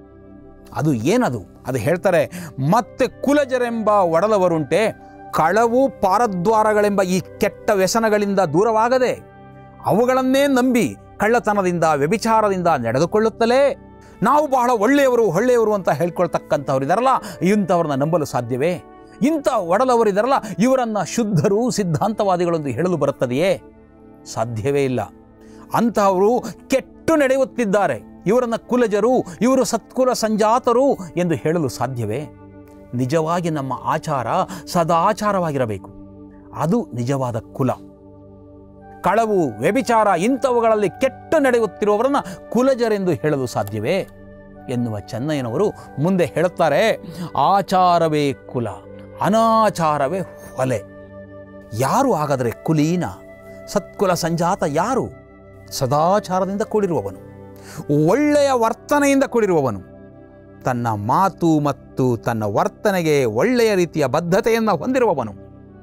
ಅದು ಏನದು ಅದು ಹೇಳ್ತಾರೆ ಮತ್ತೆ ಕುಲಜರೆಂಬ ಒಡಲವರುಂಟೆ ಕಳವು ಪಾರದ್ವಾರಗಳೆಂಬ ಈ ಕೆಟ್ಟ ವ್ಯಸನಗಳಿಂದ ದೂರವಾಗದೆ ಅವುಗಳನ್ನೇ ನಂಬಿ ಕಳ್ಳತನದಿಂದ ವ್ಯಭಿಚಾರದಿಂದ ನಡೆದುಕೊಳ್ಳುತ್ತಲೇ ನಾವು ಬಹಳ ಒಳ್ಳೆಯವರು ಒಳ್ಳೆಯವರು ಅಂತ ಹೇಳ್ಕೊಳ್ತಕ್ಕಂಥವ್ರು ಇದಾರಲ್ಲ ಇಂಥವ್ರನ್ನ ನಂಬಲು ಸಾಧ್ಯವೇ ಇಂಥ ಒಡಲವರಿದಾರಲ್ಲ ಇವರನ್ನು ಶುದ್ಧರು ಸಿದ್ಧಾಂತವಾದಿಗಳೆಂದು ಹೇಳಲು ಬರುತ್ತದೆಯೇ ಸಾಧ್ಯವೇ ಇಲ್ಲ ಅಂತಹವರು ಕೆಟ್ಟು ನಡೆಯುತ್ತಿದ್ದಾರೆ ಇವರನ್ನು ಕುಲಜರು ಇವರು ಸತ್ಕುಲ ಸಂಜಾತರು ಎಂದು ಹೇಳಲು ಸಾಧ್ಯವೇ ನಿಜವಾಗಿ ನಮ್ಮ ಆಚಾರ ಸದಾಚಾರವಾಗಿರಬೇಕು ಅದು ನಿಜವಾದ ಕುಲ ಕಳವು ವ್ಯಭಿಚಾರ ಇಂಥವುಗಳಲ್ಲಿ ಕೆಟ್ಟು ನಡೆಯುತ್ತಿರುವವರನ್ನು ಕುಲಜರೆಂದು ಹೇಳಲು ಸಾಧ್ಯವೇ ಎನ್ನುವ ಚೆನ್ನಯ್ಯನವರು ಮುಂದೆ ಹೇಳುತ್ತಾರೆ ಆಚಾರವೇ ಕುಲ ಅನಾಚಾರವೇ ಹೊಲೆ ಯಾರು ಹಾಗಾದರೆ ಕುಲೀನ ಸತ್ಕುಲ ಸಂಜಾತ ಯಾರು ಸದಾಚಾರದಿಂದ ಕೂಡಿರುವವನು ಒಳ್ಳೆಯ ವರ್ತನೆಯಿಂದ ಕೂಡಿರುವವನು ತನ್ನ ಮಾತು ಮತ್ತು ತನ್ನ ವರ್ತನೆಗೆ ಒಳ್ಳೆಯ ರೀತಿಯ ಬದ್ಧತೆಯನ್ನು ಹೊಂದಿರುವವನು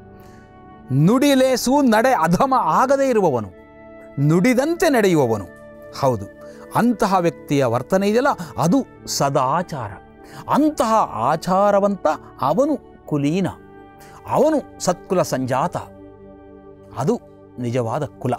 ನುಡಿಲೇಸು ನಡೆ ಅಧಮ ಆಗದೇ ಇರುವವನು ನುಡಿದಂತೆ ನಡೆಯುವವನು ಹೌದು ಅಂತಹ ವ್ಯಕ್ತಿಯ ವರ್ತನೆ ಇದೆಯಲ್ಲ ಅದು ಸದಾಚಾರ ಅಂತಹ ಆಚಾರವಂತ ಅವನು ಕುಲೀನ ಅವನು ಸತ್ಕುಲ ಸಂಜಾತ ಅದು ನಿಜವಾದ ಕುಲ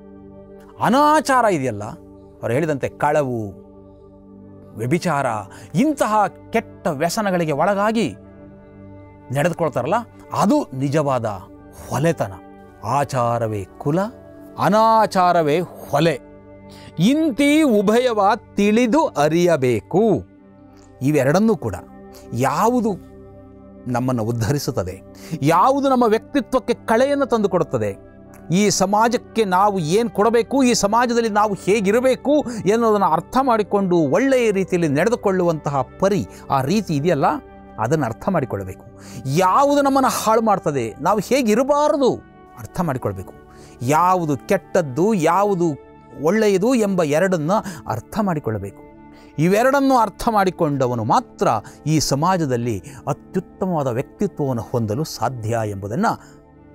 ಅನಾಚಾರ ಇದೆಯಲ್ಲ ಅವರು ಹೇಳಿದಂತೆ ಕಳವು ವ್ಯಭಿಚಾರ ಇಂತಹ ಕೆಟ್ಟ ವ್ಯಸನಗಳಿಗೆ ಒಳಗಾಗಿ ನಡೆದುಕೊಳ್ತಾರಲ್ಲ ಅದು ನಿಜವಾದ ಹೊಲೆತನ ಆಚಾರವೇ ಕುಲ ಅನಾಚಾರವೇ ಹೊಲೆ ಇಂತಿ ಉಭಯವ ತಿಳಿದು ಅರಿಯಬೇಕು ಇವೆರಡನ್ನೂ ಕೂಡ ಯಾವುದು ನಮ್ಮನ್ನು ಉದ್ಧರಿಸುತ್ತದೆ ಯಾವುದು ನಮ್ಮ ವ್ಯಕ್ತಿತ್ವಕ್ಕೆ ಕಳೆಯನ್ನು ತಂದುಕೊಡುತ್ತದೆ ಈ ಸಮಾಜಕ್ಕೆ ನಾವು ಏನು ಕೊಡಬೇಕು ಈ ಸಮಾಜದಲ್ಲಿ ನಾವು ಹೇಗಿರಬೇಕು ಎನ್ನುವುದನ್ನು ಅರ್ಥ ಮಾಡಿಕೊಂಡು ಒಳ್ಳೆಯ ರೀತಿಯಲ್ಲಿ ನಡೆದುಕೊಳ್ಳುವಂತಹ ಪರಿ ಆ ರೀತಿ ಇದೆಯಲ್ಲ ಅದನ್ನು ಅರ್ಥ ಮಾಡಿಕೊಳ್ಳಬೇಕು ಯಾವುದು ನಮ್ಮನ್ನು ಹಾಳು ಮಾಡ್ತದೆ ನಾವು ಹೇಗಿರಬಾರದು ಅರ್ಥ ಮಾಡಿಕೊಳ್ಬೇಕು ಯಾವುದು ಕೆಟ್ಟದ್ದು ಯಾವುದು ಒಳ್ಳೆಯದು ಎಂಬ ಎರಡನ್ನು ಅರ್ಥ ಮಾಡಿಕೊಳ್ಳಬೇಕು ಇವೆರಡನ್ನು ಅರ್ಥ ಮಾಡಿಕೊಂಡವನು ಮಾತ್ರ ಈ ಸಮಾಜದಲ್ಲಿ ಅತ್ಯುತ್ತಮವಾದ ವ್ಯಕ್ತಿತ್ವವನ್ನು ಹೊಂದಲು ಸಾಧ್ಯ ಎಂಬುದನ್ನು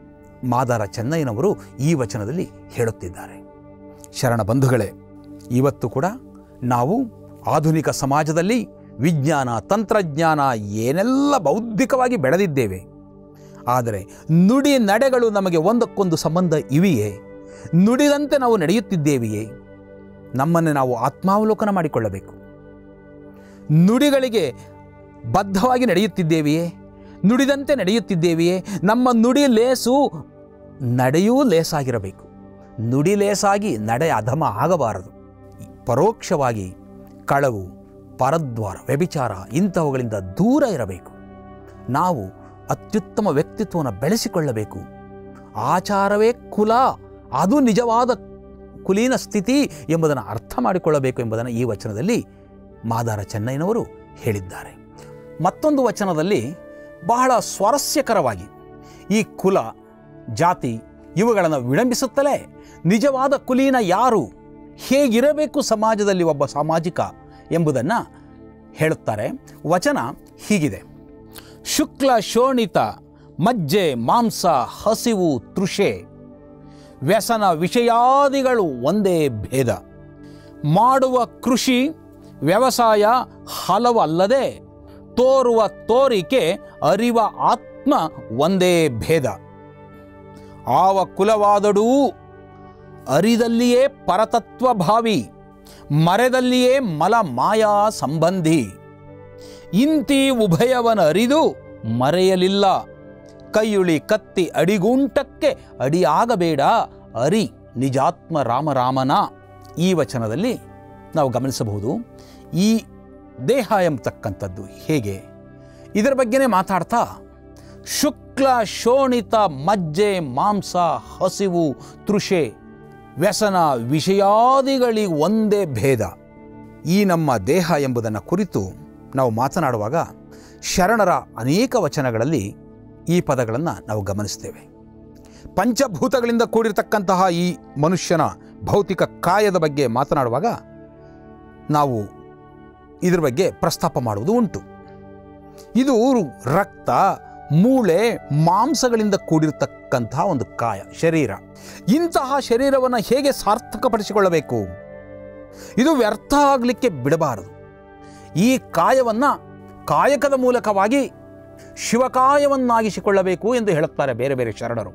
ಮಾದಾರ ಚೆನ್ನಯ್ಯನವರು ಈ ವಚನದಲ್ಲಿ ಹೇಳುತ್ತಿದ್ದಾರೆ ಶರಣ ಬಂಧುಗಳೇ ಇವತ್ತು ಕೂಡ ನಾವು ಆಧುನಿಕ ಸಮಾಜದಲ್ಲಿ ವಿಜ್ಞಾನ ತಂತ್ರಜ್ಞಾನ ಏನೆಲ್ಲ ಬೌದ್ಧಿಕವಾಗಿ ಬೆಳೆದಿದ್ದೇವೆ ಆದರೆ ನುಡಿ ನಡೆಗಳು ನಮಗೆ ಒಂದಕ್ಕೊಂದು ಸಂಬಂಧ ಇವೆಯೇ ನುಡಿದಂತೆ ನಾವು ನಡೆಯುತ್ತಿದ್ದೇವೆಯೇ ನಮ್ಮನ್ನು ನಾವು ಆತ್ಮಾವಲೋಕನ ಮಾಡಿಕೊಳ್ಳಬೇಕು ನುಡಿಗಳಿಗೆ ಬದ್ಧವಾಗಿ ನಡೆಯುತ್ತಿದ್ದೇವೆಯೇ ನುಡಿದಂತೆ ನಡೆಯುತ್ತಿದ್ದೇವೆಯೇ ನಮ್ಮ ನುಡಿ ಲೇಸು ನಡೆಯೂ ಲೇಸಾಗಿರಬೇಕು ನುಡಿ ಲೇಸಾಗಿ ನಡೆ ಅಧಮ ಆಗಬಾರದು ಪರೋಕ್ಷವಾಗಿ ಕಳವು ಪರದ್ವಾರ ವ್ಯಭಿಚಾರ ಇಂಥವುಗಳಿಂದ ದೂರ ಇರಬೇಕು ನಾವು ಅತ್ಯುತ್ತಮ ವ್ಯಕ್ತಿತ್ವವನ್ನು ಬೆಳೆಸಿಕೊಳ್ಳಬೇಕು ಆಚಾರವೇ ಕುಲ ಅದು ನಿಜವಾದ ಕುಲೀನ ಸ್ಥಿತಿ ಎಂಬುದನ್ನು ಅರ್ಥ ಮಾಡಿಕೊಳ್ಳಬೇಕು ಎಂಬುದನ್ನು ಈ ವಚನದಲ್ಲಿ ಮಾದಾರ ಚೆನ್ನೈನವರು ಹೇಳಿದ್ದಾರೆ ಮತ್ತೊಂದು ವಚನದಲ್ಲಿ ಬಹಳ ಸ್ವಾರಸ್ಯಕರವಾಗಿ ಈ ಕುಲ ಜಾತಿ ಇವುಗಳನ್ನು ವಿಳಂಬಿಸುತ್ತಲೇ ನಿಜವಾದ ಕುಲೀನ ಯಾರು ಹೇಗಿರಬೇಕು ಸಮಾಜದಲ್ಲಿ ಒಬ್ಬ ಸಾಮಾಜಿಕ ಎಂಬುದನ್ನು ಹೇಳುತ್ತಾರೆ ವಚನ ಹೀಗಿದೆ ಶುಕ್ಲ ಶೋಣಿತ ಮಜ್ಜೆ ಮಾಂಸ ಹಸಿವು ತೃಷೆ ವ್ಯಸನ ವಿಷಯಾದಿಗಳು ಒಂದೇ ಭೇದ ಮಾಡುವ ಕೃಷಿ ವ್ಯವಸಾಯ ಹಲವಲ್ಲದೆ ತೋರುವ ತೋರಿಕೆ ಅರಿವ ಆತ್ಮ ಒಂದೇ ಭೇದ ಆವ ಕುಲವಾದಡೂ ಅರಿದಲ್ಲಿಯೇ ಪರತತ್ವ ಭಾವಿ ಮರೆದಲ್ಲಿಯೇ ಮಲ ಮಾಯಾ ಸಂಬಂಧಿ ಇಂತಿ ಉಭಯವನ ಅರಿದು ಮರೆಯಲಿಲ್ಲ ಕೈಯುಳಿ ಕತ್ತಿ ಅಡಿಗುಂಟಕ್ಕೆ ಅಡಿಯಾಗಬೇಡ ಅರಿ ನಿಜಾತ್ಮ ರಾಮರಾಮನ ಈ ವಚನದಲ್ಲಿ ನಾವು ಗಮನಿಸಬಹುದು ಈ ದೇಹ ಎಂಬತಕ್ಕಂಥದ್ದು ಹೇಗೆ ಇದರ ಬಗ್ಗೆನೇ ಮಾತಾಡ್ತಾ ಶುಕ್ಲ ಶೋಣಿತ ಮಜ್ಜೆ ಮಾಂಸ ಹಸಿವು ತೃಷೆ ವ್ಯಸನ ವಿಷಯಾದಿಗಳಿಗೆ ಒಂದೇ ಭೇದ ಈ ನಮ್ಮ ದೇಹ ಎಂಬುದನ್ನು ಕುರಿತು ನಾವು ಮಾತನಾಡುವಾಗ ಶರಣರ ಅನೇಕ ವಚನಗಳಲ್ಲಿ ಈ ಪದಗಳನ್ನು ನಾವು ಗಮನಿಸ್ತೇವೆ ಪಂಚಭೂತಗಳಿಂದ ಕೂಡಿರ್ತಕ್ಕಂತಹ ಈ ಮನುಷ್ಯನ ಭೌತಿಕ ಕಾಯದ ಬಗ್ಗೆ ಮಾತನಾಡುವಾಗ ನಾವು ಇದ್ರ ಬಗ್ಗೆ ಪ್ರಸ್ತಾಪ ಮಾಡುವುದು ಉಂಟು ಇದು ರಕ್ತ ಮೂಳೆ ಮಾಂಸಗಳಿಂದ ಕೂಡಿರ್ತಕ್ಕಂತಹ ಒಂದು ಕಾಯ ಶರೀರ ಇಂತಹ ಶರೀರವನ್ನು ಹೇಗೆ ಸಾರ್ಥಕಪಡಿಸಿಕೊಳ್ಳಬೇಕು ಇದು ವ್ಯರ್ಥ ಆಗಲಿಕ್ಕೆ ಬಿಡಬಾರದು ಈ ಕಾಯವನ್ನು ಕಾಯಕದ ಮೂಲಕವಾಗಿ ಶಿವಕಾಯವನ್ನಾಗಿಸಿಕೊಳ್ಳಬೇಕು ಎಂದು ಹೇಳುತ್ತಾರೆ ಬೇರೆ ಬೇರೆ ಶರಣರು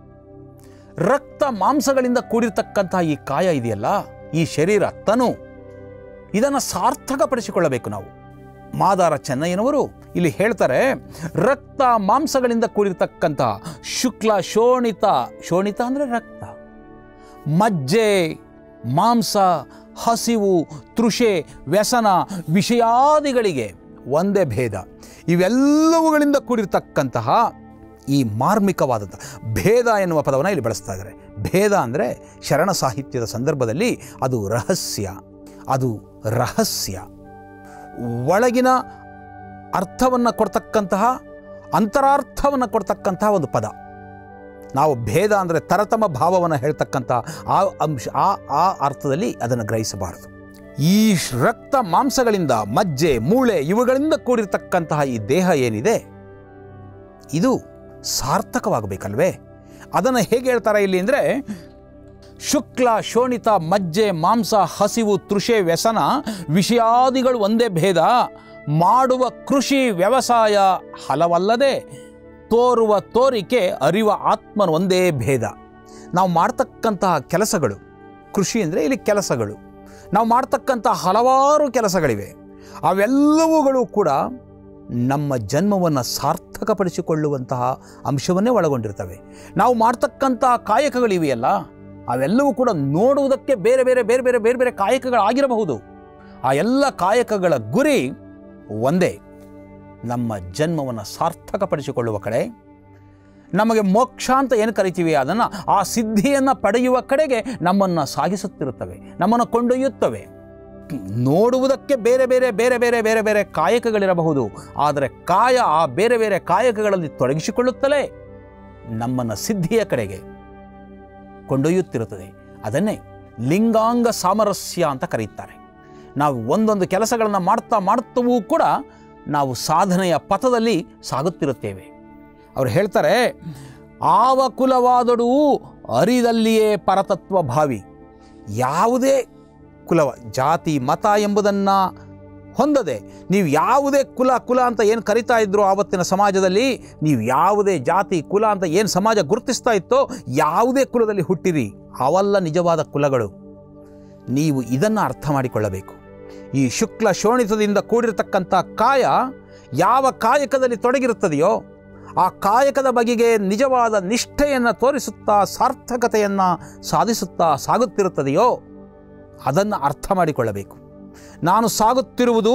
ರಕ್ತ ಮಾಂಸಗಳಿಂದ ಕೂಡಿರ್ತಕ್ಕಂತಹ ಈ ಕಾಯ ಇದೆಯಲ್ಲ ಈ ಶರೀರ ತನು ಇದನ್ನು ಸಾರ್ಥಕಪಡಿಸಿಕೊಳ್ಳಬೇಕು ನಾವು ಮಾದಾರ ಚೆನ್ನಯ್ಯನವರು ಇಲ್ಲಿ ಹೇಳ್ತಾರೆ ರಕ್ತ ಮಾಂಸಗಳಿಂದ ಕೂಡಿರ್ತಕ್ಕಂತಹ ಶುಕ್ಲ ಶೋಣಿತ ಶೋಣಿತ ಅಂದರೆ ರಕ್ತ ಮಜ್ಜೆ ಮಾಂಸ ಹಸಿವು ತೃಷೆ ವ್ಯಸನ ವಿಷಯಾದಿಗಳಿಗೆ ಒಂದೇ ಭೇದ ಇವೆಲ್ಲವುಗಳಿಂದ ಕೂಡಿರ್ತಕ್ಕಂತಹ ಈ ಮಾರ್ಮಿಕವಾದಂಥ ಭೇದ ಎನ್ನುವ ಪದವನ್ನು ಇಲ್ಲಿ ಬಳಸ್ತಾ ಇದ್ದಾರೆ ಭೇದ ಅಂದರೆ ಶರಣ ಸಾಹಿತ್ಯದ ಸಂದರ್ಭದಲ್ಲಿ ಅದು ರಹಸ್ಯ ಅದು ರಹಸ್ಯ ಒಳಗಿನ ಅರ್ಥವನ್ನು ಕೊಡ್ತಕ್ಕಂತಹ ಅಂತರಾರ್ಥವನ್ನು ಕೊಡ್ತಕ್ಕಂತಹ ಒಂದು ಪದ ನಾವು ಭೇದ ಅಂದರೆ ತರತಮ ಭಾವವನ್ನು ಹೇಳ್ತಕ್ಕಂಥ ಆ ಅಂಶ ಆ ಆ ಅರ್ಥದಲ್ಲಿ ಅದನ್ನು ಗ್ರಹಿಸಬಾರದು ಈ ರಕ್ತ ಮಾಂಸಗಳಿಂದ ಮಜ್ಜೆ ಮೂಳೆ ಇವುಗಳಿಂದ ಕೂಡಿರ್ತಕ್ಕಂತಹ ಈ ದೇಹ ಏನಿದೆ ಇದು ಸಾರ್ಥಕವಾಗಬೇಕಲ್ವೇ ಅದನ್ನು ಹೇಗೆ ಹೇಳ್ತಾರೆ ಇಲ್ಲಿ ಅಂದರೆ ಶುಕ್ಲ ಶೋಣಿತ ಮಜ್ಜೆ ಮಾಂಸ ಹಸಿವು ತೃಷೆ ವ್ಯಸನ ವಿಷಯಾದಿಗಳು ಒಂದೇ ಭೇದ ಮಾಡುವ ಕೃಷಿ ವ್ಯವಸಾಯ ಹಲವಲ್ಲದೆ ತೋರುವ ತೋರಿಕೆ ಅರಿವ ಆತ್ಮನ ಒಂದೇ ಭೇದ ನಾವು ಮಾಡ್ತಕ್ಕಂತಹ ಕೆಲಸಗಳು ಕೃಷಿ ಅಂದರೆ ಇಲ್ಲಿ ಕೆಲಸಗಳು ನಾವು ಮಾಡ್ತಕ್ಕಂಥ ಹಲವಾರು ಕೆಲಸಗಳಿವೆ ಅವೆಲ್ಲವುಗಳು ಕೂಡ ನಮ್ಮ ಜನ್ಮವನ್ನು ಸಾರ್ಥಕಪಡಿಸಿಕೊಳ್ಳುವಂತಹ ಅಂಶವನ್ನೇ ಒಳಗೊಂಡಿರ್ತವೆ ನಾವು ಮಾಡ್ತಕ್ಕಂತಹ ಕಾಯಕಗಳಿವೆಯಲ್ಲ ಅವೆಲ್ಲವೂ ಕೂಡ ನೋಡುವುದಕ್ಕೆ ಬೇರೆ ಬೇರೆ ಬೇರೆ ಬೇರೆ ಬೇರೆ ಬೇರೆ ಕಾಯಕಗಳಾಗಿರಬಹುದು ಆ ಎಲ್ಲ ಕಾಯಕಗಳ ಗುರಿ ಒಂದೇ ನಮ್ಮ ಜನ್ಮವನ್ನು ಸಾರ್ಥಕಪಡಿಸಿಕೊಳ್ಳುವ ಕಡೆ ನಮಗೆ ಮೋಕ್ಷ ಅಂತ ಏನು ಕರಿತೀವಿ ಅದನ್ನು ಆ ಸಿದ್ಧಿಯನ್ನು ಪಡೆಯುವ ಕಡೆಗೆ ನಮ್ಮನ್ನು ಸಾಗಿಸುತ್ತಿರುತ್ತವೆ ನಮ್ಮನ್ನು ಕೊಂಡೊಯ್ಯುತ್ತವೆ ನೋಡುವುದಕ್ಕೆ ಬೇರೆ ಬೇರೆ ಬೇರೆ ಬೇರೆ ಬೇರೆ ಬೇರೆ ಕಾಯಕಗಳಿರಬಹುದು ಆದರೆ ಕಾಯ ಆ ಬೇರೆ ಬೇರೆ ಕಾಯಕಗಳಲ್ಲಿ ತೊಡಗಿಸಿಕೊಳ್ಳುತ್ತಲೇ ನಮ್ಮನ್ನು ಸಿದ್ಧಿಯ ಕಡೆಗೆ ಕೊಂಡೊಯ್ಯುತ್ತಿರುತ್ತದೆ ಅದನ್ನೇ ಲಿಂಗಾಂಗ ಸಾಮರಸ್ಯ ಅಂತ ಕರೆಯುತ್ತಾರೆ ನಾವು ಒಂದೊಂದು ಕೆಲಸಗಳನ್ನು ಮಾಡ್ತಾ ಮಾಡುತ್ತವೂ ಕೂಡ ನಾವು ಸಾಧನೆಯ ಪಥದಲ್ಲಿ ಸಾಗುತ್ತಿರುತ್ತೇವೆ ಅವರು ಹೇಳ್ತಾರೆ ಆವ ಕುಲವಾದಡೂ ಅರಿದಲ್ಲಿಯೇ ಪರತತ್ವ ಭಾವಿ ಯಾವುದೇ ಕುಲವ ಜಾತಿ ಮತ ಎಂಬುದನ್ನು ಹೊಂದದೆ ನೀವು ಯಾವುದೇ ಕುಲ ಕುಲ ಅಂತ ಏನು ಕರಿತಾ ಇದ್ರು ಆವತ್ತಿನ ಸಮಾಜದಲ್ಲಿ ನೀವು ಯಾವುದೇ ಜಾತಿ ಕುಲ ಅಂತ ಏನು ಸಮಾಜ ಗುರುತಿಸ್ತಾ ಇತ್ತೋ ಯಾವುದೇ ಕುಲದಲ್ಲಿ ಹುಟ್ಟಿರಿ ಅವೆಲ್ಲ ನಿಜವಾದ ಕುಲಗಳು ನೀವು ಇದನ್ನು ಅರ್ಥ ಮಾಡಿಕೊಳ್ಳಬೇಕು ಈ ಶುಕ್ಲ ಶೋಣಿತದಿಂದ ಕೂಡಿರತಕ್ಕಂಥ ಕಾಯ ಯಾವ ಕಾಯಕದಲ್ಲಿ ತೊಡಗಿರುತ್ತದೆಯೋ ಆ ಕಾಯಕದ ಬಗೆಗೆ ನಿಜವಾದ ನಿಷ್ಠೆಯನ್ನು ತೋರಿಸುತ್ತಾ ಸಾರ್ಥಕತೆಯನ್ನು ಸಾಧಿಸುತ್ತಾ ಸಾಗುತ್ತಿರುತ್ತದೆಯೋ ಅದನ್ನು ಅರ್ಥ ಮಾಡಿಕೊಳ್ಳಬೇಕು ನಾನು ಸಾಗುತ್ತಿರುವುದು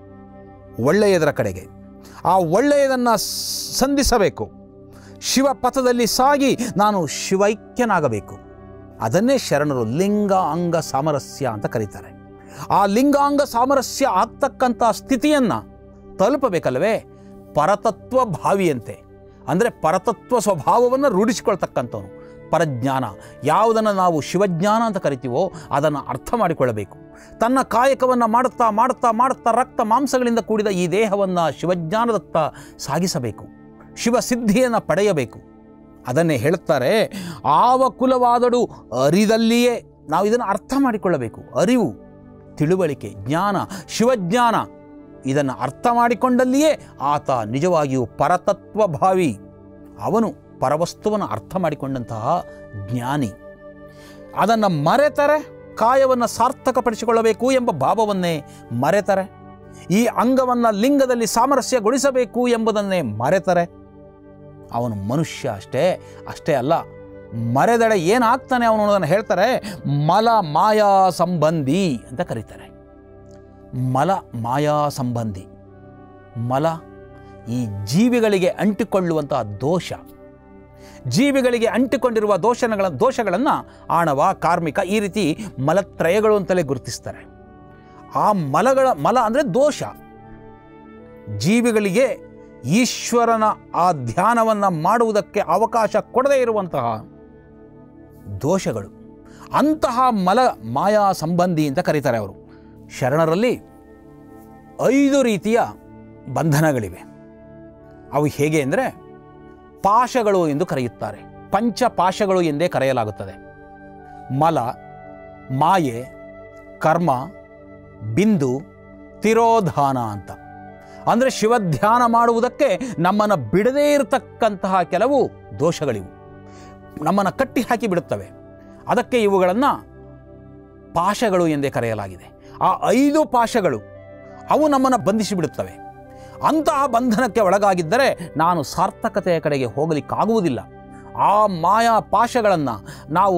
ಒಳ್ಳೆಯದರ ಕಡೆಗೆ ಆ ಒಳ್ಳೆಯದನ್ನು ಸಂಧಿಸಬೇಕು ಶಿವ ಪಥದಲ್ಲಿ ಸಾಗಿ ನಾನು ಶಿವೈಕ್ಯನಾಗಬೇಕು ಅದನ್ನೇ ಶರಣರು ಲಿಂಗ ಅಂಗ ಸಾಮರಸ್ಯ ಅಂತ ಕರೀತಾರೆ ಆ ಲಿಂಗಾಂಗ ಸಾಮರಸ್ಯ ಆಗ್ತಕ್ಕಂಥ ಸ್ಥಿತಿಯನ್ನು ತಲುಪಬೇಕಲ್ವೇ ಪರತತ್ವ ಭಾವಿಯಂತೆ ಅಂದರೆ ಪರತತ್ವ ಸ್ವಭಾವವನ್ನು ರೂಢಿಸಿಕೊಳ್ತಕ್ಕಂಥವನು ಪರಜ್ಞಾನ ಯಾವುದನ್ನು ನಾವು ಶಿವಜ್ಞಾನ ಅಂತ ಕರಿತೀವೋ ಅದನ್ನು ಅರ್ಥ ಮಾಡಿಕೊಳ್ಳಬೇಕು ತನ್ನ ಕಾಯಕವನ್ನು ಮಾಡುತ್ತಾ ಮಾಡುತ್ತಾ ಮಾಡುತ್ತಾ ರಕ್ತ ಮಾಂಸಗಳಿಂದ ಕೂಡಿದ ಈ ದೇಹವನ್ನು ಶಿವಜ್ಞಾನದತ್ತ ಸಾಗಿಸಬೇಕು ಶಿವಸಿದ್ಧಿಯನ್ನು ಪಡೆಯಬೇಕು ಅದನ್ನೇ ಹೇಳುತ್ತಾರೆ ಆವ ಕುಲವಾದಡು ಅರಿದಲ್ಲಿಯೇ ನಾವು ಇದನ್ನು ಅರ್ಥ ಮಾಡಿಕೊಳ್ಳಬೇಕು ಅರಿವು ತಿಳುವಳಿಕೆ ಜ್ಞಾನ ಶಿವಜ್ಞಾನ ಇದನ್ನು ಅರ್ಥ ಮಾಡಿಕೊಂಡಲ್ಲಿಯೇ ಆತ ನಿಜವಾಗಿಯೂ ಪರತತ್ವ ಭಾವಿ ಅವನು ಪರವಸ್ತುವನ್ನು ಅರ್ಥ ಮಾಡಿಕೊಂಡಂತಹ ಜ್ಞಾನಿ ಅದನ್ನು ಮರೆತರೆ ಕಾಯವನ್ನು ಸಾರ್ಥಕಪಡಿಸಿಕೊಳ್ಳಬೇಕು ಎಂಬ ಭಾವವನ್ನೇ ಮರೆತರೆ ಈ ಅಂಗವನ್ನು ಲಿಂಗದಲ್ಲಿ ಸಾಮರಸ್ಯಗೊಳಿಸಬೇಕು ಎಂಬುದನ್ನೇ ಮರೆತರೆ ಅವನು ಮನುಷ್ಯ ಅಷ್ಟೇ ಅಷ್ಟೇ ಅಲ್ಲ ಮರೆದಡೆ ಏನಾಗ್ತಾನೆ ಅವನು ಅನ್ನೋದನ್ನು ಹೇಳ್ತಾರೆ ಮಲ ಮಾಯಾ ಸಂಬಂಧಿ ಅಂತ ಕರೀತಾರೆ ಮಲ ಮಾಯಾ ಸಂಬಂಧಿ ಮಲ ಈ ಜೀವಿಗಳಿಗೆ ಅಂಟಿಕೊಳ್ಳುವಂತಹ ದೋಷ ಜೀವಿಗಳಿಗೆ ಅಂಟಿಕೊಂಡಿರುವ ದೋಷಗಳ ದೋಷಗಳನ್ನು ಆಣವ ಕಾರ್ಮಿಕ ಈ ರೀತಿ ಮಲತ್ರಯಗಳು ಅಂತಲೇ ಗುರುತಿಸ್ತಾರೆ ಆ ಮಲಗಳ ಮಲ ಅಂದರೆ ದೋಷ ಜೀವಿಗಳಿಗೆ ಈಶ್ವರನ ಆ ಧ್ಯಾನವನ್ನು ಮಾಡುವುದಕ್ಕೆ ಅವಕಾಶ ಕೊಡದೇ ಇರುವಂತಹ ದೋಷಗಳು ಅಂತಹ ಮಲ ಮಾಯಾ ಸಂಬಂಧಿ ಅಂತ ಕರೀತಾರೆ ಅವರು ಶರಣರಲ್ಲಿ ಐದು ರೀತಿಯ ಬಂಧನಗಳಿವೆ ಅವು ಹೇಗೆ ಅಂದರೆ ಪಾಶಗಳು ಎಂದು ಕರೆಯುತ್ತಾರೆ ಪಂಚಪಾಶಗಳು ಎಂದೇ ಕರೆಯಲಾಗುತ್ತದೆ ಮಲ ಮಾಯೆ ಕರ್ಮ ಬಿಂದು ತಿರೋಧಾನ ಅಂತ ಅಂದರೆ ಶಿವಧ್ಯಾನ ಮಾಡುವುದಕ್ಕೆ ನಮ್ಮನ್ನು ಬಿಡದೇ ಇರತಕ್ಕಂತಹ ಕೆಲವು ದೋಷಗಳಿವು ನಮ್ಮನ್ನು ಕಟ್ಟಿ ಹಾಕಿ ಬಿಡುತ್ತವೆ ಅದಕ್ಕೆ ಇವುಗಳನ್ನು ಪಾಶಗಳು ಎಂದೇ ಕರೆಯಲಾಗಿದೆ ಆ ಐದು ಪಾಶಗಳು ಅವು ನಮ್ಮನ್ನು ಬಂಧಿಸಿ ಬಿಡುತ್ತವೆ ಅಂತಹ ಬಂಧನಕ್ಕೆ ಒಳಗಾಗಿದ್ದರೆ ನಾನು ಸಾರ್ಥಕತೆಯ ಕಡೆಗೆ ಹೋಗಲಿಕ್ಕಾಗುವುದಿಲ್ಲ ಆ ಮಾಯಾ ಪಾಶಗಳನ್ನು ನಾವು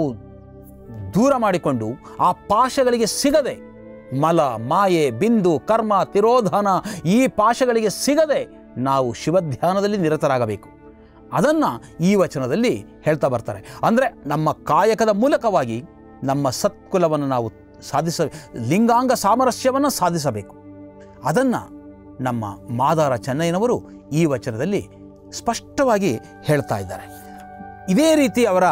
ದೂರ ಮಾಡಿಕೊಂಡು ಆ ಪಾಶಗಳಿಗೆ ಸಿಗದೆ ಮಲ ಮಾಯೆ ಬಿಂದು ಕರ್ಮ ತಿರೋಧಾನ ಈ ಪಾಶಗಳಿಗೆ ಸಿಗದೆ ನಾವು ಶಿವಧ್ಯಾನದಲ್ಲಿ ನಿರತರಾಗಬೇಕು ಅದನ್ನು ಈ ವಚನದಲ್ಲಿ ಹೇಳ್ತಾ ಬರ್ತಾರೆ ಅಂದರೆ ನಮ್ಮ ಕಾಯಕದ ಮೂಲಕವಾಗಿ ನಮ್ಮ ಸತ್ಕುಲವನ್ನು ನಾವು ಸಾಧಿಸ ಲಿಂಗಾಂಗ ಸಾಮರಸ್ಯವನ್ನು ಸಾಧಿಸಬೇಕು ಅದನ್ನು ನಮ್ಮ ಮಾದಾರ ಚೆನ್ನಯ್ಯನವರು ಈ ವಚನದಲ್ಲಿ ಸ್ಪಷ್ಟವಾಗಿ ಹೇಳ್ತಾ ಇದ್ದಾರೆ ಇದೇ ರೀತಿ ಅವರ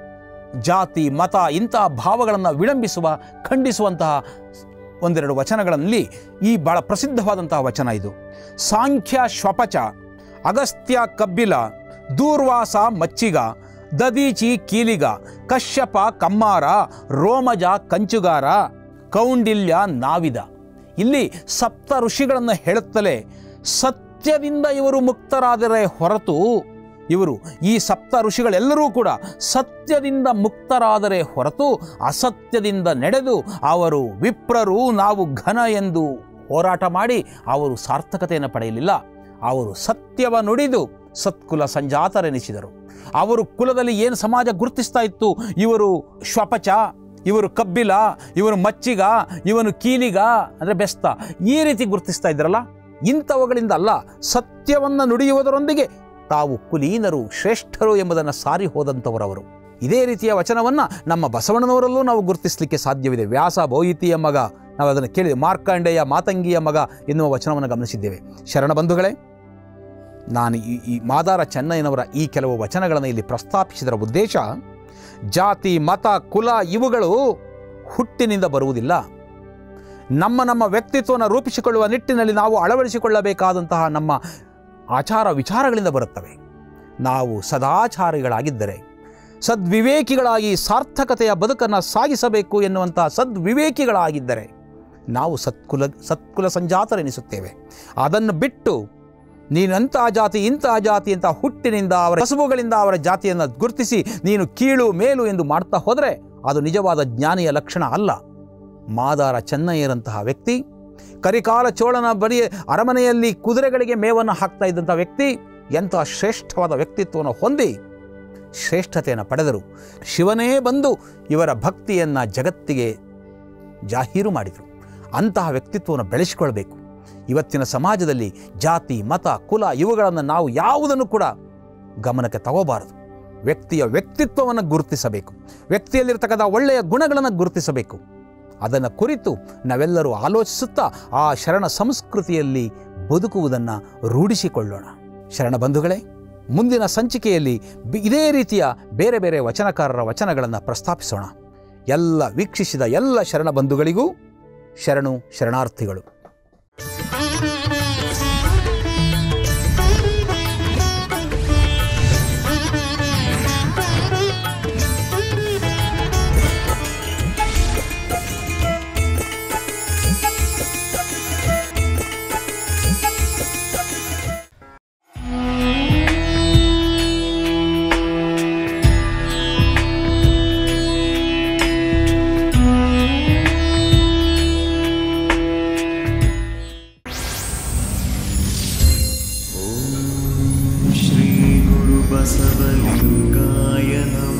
ಜಾತಿ ಮತ ಇಂತಹ ಭಾವಗಳನ್ನು ವಿಳಂಬಿಸುವ ಖಂಡಿಸುವಂತಹ ಒಂದೆರಡು ವಚನಗಳಲ್ಲಿ ಈ ಬಹಳ ಪ್ರಸಿದ್ಧವಾದಂತಹ ವಚನ ಇದು ಸಾಂಖ್ಯ ಶ್ವಪಚ ಅಗಸ್ತ್ಯ ಕಬ್ಬಿಲ ದೂರ್ವಾಸ ಮಚ್ಚಿಗ ದದೀಚಿ ಕೀಲಿಗ ಕಶ್ಯಪ ಕಮ್ಮಾರ ರೋಮಜ ಕಂಚುಗಾರ ಕೌಂಡಿಲ್ಯ ನಾವಿದ ಇಲ್ಲಿ ಸಪ್ತ ಋಷಿಗಳನ್ನು ಹೇಳುತ್ತಲೇ ಸತ್ಯದಿಂದ ಇವರು ಮುಕ್ತರಾದರೆ ಹೊರತು ಇವರು ಈ ಸಪ್ತ ಋಷಿಗಳೆಲ್ಲರೂ ಕೂಡ ಸತ್ಯದಿಂದ ಮುಕ್ತರಾದರೆ ಹೊರತು ಅಸತ್ಯದಿಂದ ನಡೆದು ಅವರು ವಿಪ್ರರು ನಾವು ಘನ ಎಂದು ಹೋರಾಟ ಮಾಡಿ ಅವರು ಸಾರ್ಥಕತೆಯನ್ನು ಪಡೆಯಲಿಲ್ಲ ಅವರು ಸತ್ಯವ ನುಡಿದು ಸತ್ಕುಲ ಸಂಜಾತರೆನಿಸಿದರು ಅವರು ಕುಲದಲ್ಲಿ ಏನು ಸಮಾಜ ಗುರುತಿಸ್ತಾ ಇತ್ತು ಇವರು ಶ್ವಪಚ ಇವರು ಕಬ್ಬಿಲ ಇವರು ಮಚ್ಚಿಗ ಇವನು ಕೀಲಿಗ ಅಂದರೆ ಬೆಸ್ತ ಈ ರೀತಿ ಗುರುತಿಸ್ತಾ ಇದ್ರಲ್ಲ ಇಂಥವುಗಳಿಂದ ಅಲ್ಲ ಸತ್ಯವನ್ನು ನುಡಿಯುವುದರೊಂದಿಗೆ ತಾವು ಕುಲೀನರು ಶ್ರೇಷ್ಠರು ಎಂಬುದನ್ನು ಸಾರಿ ಹೋದಂಥವರವರು ಇದೇ ರೀತಿಯ ವಚನವನ್ನು ನಮ್ಮ ಬಸವಣ್ಣನವರಲ್ಲೂ ನಾವು ಗುರುತಿಸಲಿಕ್ಕೆ ಸಾಧ್ಯವಿದೆ ವ್ಯಾಸ ಬೋಯಿತಿಯ ಮಗ ನಾವು ಅದನ್ನು ಕೇಳಿದೆ ಮಾರ್ಕಾಂಡೆಯ ಮಾತಂಗಿಯ ಮಗ ಎನ್ನುವ ವಚನವನ್ನು ಗಮನಿಸಿದ್ದೇವೆ ಶರಣ ಬಂಧುಗಳೇ ನಾನು ಈ ಈ ಮಾದಾರ ಚೆನ್ನಯ್ಯನವರ ಈ ಕೆಲವು ವಚನಗಳನ್ನು ಇಲ್ಲಿ ಪ್ರಸ್ತಾಪಿಸಿದರ ಉದ್ದೇಶ ಜಾತಿ ಮತ ಕುಲ ಇವುಗಳು ಹುಟ್ಟಿನಿಂದ ಬರುವುದಿಲ್ಲ ನಮ್ಮ ನಮ್ಮ ವ್ಯಕ್ತಿತ್ವವನ್ನು ರೂಪಿಸಿಕೊಳ್ಳುವ ನಿಟ್ಟಿನಲ್ಲಿ ನಾವು ಅಳವಡಿಸಿಕೊಳ್ಳಬೇಕಾದಂತಹ ನಮ್ಮ ಆಚಾರ ವಿಚಾರಗಳಿಂದ ಬರುತ್ತವೆ ನಾವು ಸದಾಚಾರಿಗಳಾಗಿದ್ದರೆ ಸದ್ವಿವೇಕಿಗಳಾಗಿ ಸಾರ್ಥಕತೆಯ ಬದುಕನ್ನು ಸಾಗಿಸಬೇಕು ಎನ್ನುವಂಥ ಸದ್ವಿವೇಕಿಗಳಾಗಿದ್ದರೆ ನಾವು ಸತ್ಕುಲ ಸತ್ಕುಲ ಸಂಜಾತರೆನಿಸುತ್ತೇವೆ ಅದನ್ನು ಬಿಟ್ಟು ನೀನು ಅಂತಹ ಜಾತಿ ಇಂತಹ ಜಾತಿ ಅಂತ ಹುಟ್ಟಿನಿಂದ ಅವರ ಕಸುಬುಗಳಿಂದ ಅವರ ಜಾತಿಯನ್ನು ಗುರುತಿಸಿ ನೀನು ಕೀಳು ಮೇಲು ಎಂದು ಮಾಡ್ತಾ ಹೋದರೆ ಅದು ನಿಜವಾದ ಜ್ಞಾನಿಯ ಲಕ್ಷಣ ಅಲ್ಲ ಮಾದಾರ ಚೆನ್ನಯ್ಯರಂತಹ ವ್ಯಕ್ತಿ ಕರಿಕಾಲ ಚೋಳನ ಬಳಿ ಅರಮನೆಯಲ್ಲಿ ಕುದುರೆಗಳಿಗೆ ಮೇವನ್ನು ಹಾಕ್ತಾ ಇದ್ದಂಥ ವ್ಯಕ್ತಿ ಎಂತಹ ಶ್ರೇಷ್ಠವಾದ ವ್ಯಕ್ತಿತ್ವವನ್ನು ಹೊಂದಿ ಶ್ರೇಷ್ಠತೆಯನ್ನು ಪಡೆದರು ಶಿವನೇ ಬಂದು ಇವರ ಭಕ್ತಿಯನ್ನು ಜಗತ್ತಿಗೆ ಜಾಹೀರು ಮಾಡಿದರು ಅಂತಹ ವ್ಯಕ್ತಿತ್ವವನ್ನು ಬೆಳೆಸಿಕೊಳ್ಬೇಕು ಇವತ್ತಿನ ಸಮಾಜದಲ್ಲಿ ಜಾತಿ ಮತ ಕುಲ ಇವುಗಳನ್ನು ನಾವು ಯಾವುದನ್ನು ಕೂಡ ಗಮನಕ್ಕೆ ತಗೋಬಾರದು ವ್ಯಕ್ತಿಯ ವ್ಯಕ್ತಿತ್ವವನ್ನು ಗುರುತಿಸಬೇಕು ವ್ಯಕ್ತಿಯಲ್ಲಿರ್ತಕ್ಕಂಥ ಒಳ್ಳೆಯ ಗುಣಗಳನ್ನು ಗುರುತಿಸಬೇಕು ಅದನ್ನು ಕುರಿತು ನಾವೆಲ್ಲರೂ ಆಲೋಚಿಸುತ್ತಾ ಆ ಶರಣ ಸಂಸ್ಕೃತಿಯಲ್ಲಿ ಬದುಕುವುದನ್ನು ರೂಢಿಸಿಕೊಳ್ಳೋಣ ಶರಣ ಬಂಧುಗಳೇ ಮುಂದಿನ ಸಂಚಿಕೆಯಲ್ಲಿ ಬಿ- ಇದೇ ರೀತಿಯ ಬೇರೆ ಬೇರೆ ವಚನಕಾರರ ವಚನಗಳನ್ನು ಪ್ರಸ್ತಾಪಿಸೋಣ ಎಲ್ಲ ವೀಕ್ಷಿಸಿದ ಎಲ್ಲ ಶರಣ ಬಂಧುಗಳಿಗೂ ಶರಣು ಶರಣಾರ್ಥಿಗಳು श्रीगुरुबसवलिङ्गाय नमः